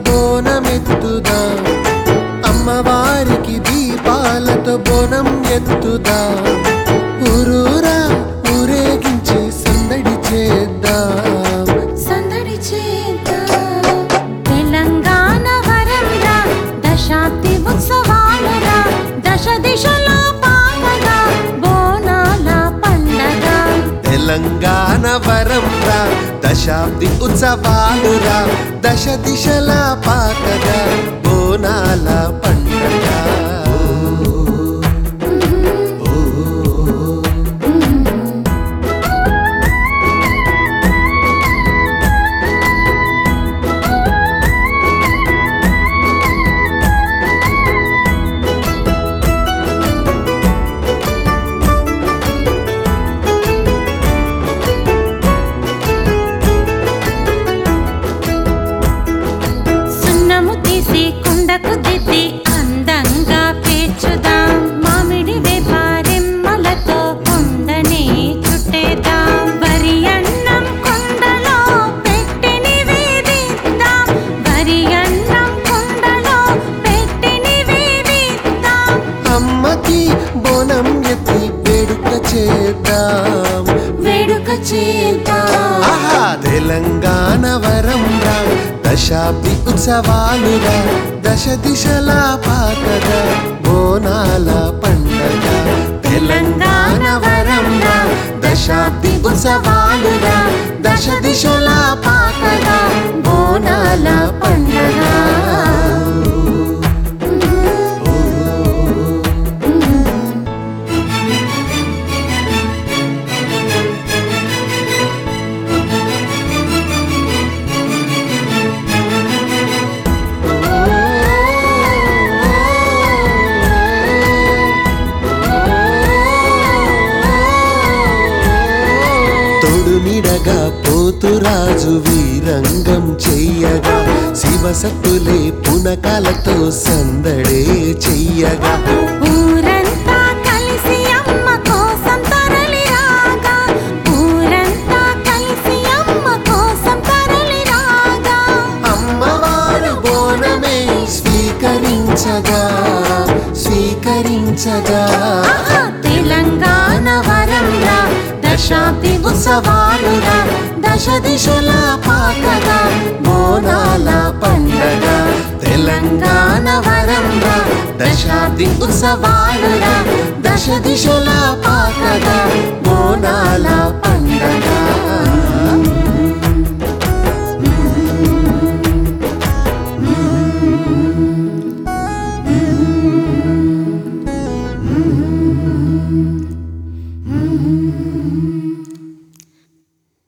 బోనమెత్తుదా అమ్మవారికి దీపాలతో బోనం ఎత్తుదా ఊరూరా ఊరేగించి సందడి చేద్దాం సందడి చేద్దాం తెలంగాణ వరంగా దశాబ్ది ఉత్సవాలుగా దశ దిశలో పాటగా బోనాల పండగ తెలంగాణ వరంరా దశాబ్ది ఉత్సవాలురా దశ దిశల పాటగా బోనాల పండగ సున్నము తీసి కుండకు దిద్ది అందంగా పేర్చుదాం మామిడి వేపారెమ్మలతో కుండని చుట్టేద్దాం వరి అన్నం కుండలో పెట్టి నివేదిద్దాం వరి అన్నం కుండలో పెట్టి నివేదిద్దాం అమ్మకి బోనం ఎత్తి వేడుక చేద్దాం వేడుక చేద్దాం ఆహా తెలంగాణ వరంరా దశాబ్ది ఉత్సవాలురా దశ దిశల పాటగా బోనాల పండగ తెలంగాణ వరంరా దశాబ్ది ఉత్సవాలురా దశ దిశల పాటగా బోనాల పండగ తొడుమిడగా పోతురాజు వీరంగం చెయ్యగా శివసత్తులే పునకాలతో సందడే చెయ్యగా ఊరంతా కలిసి అమ్మ కోసం తరలి రాగా ఊరంతా కలిసి అమ్మ కోసం తరలి రాగా అమ్మవారు బోనమే స్వీకరించగా స్వీకరించగా ఆహా, తెలంగాణ వరంగా దశాబ్ది ఉత్సవాలుగా దశ దిశల పాటగా బోనాల పండగ తెలంగాణ వరంగా దశాబ్ది ఉత్సవాలుగా దశ దిశల పాటగా బోనాల పండగ మ్మ్.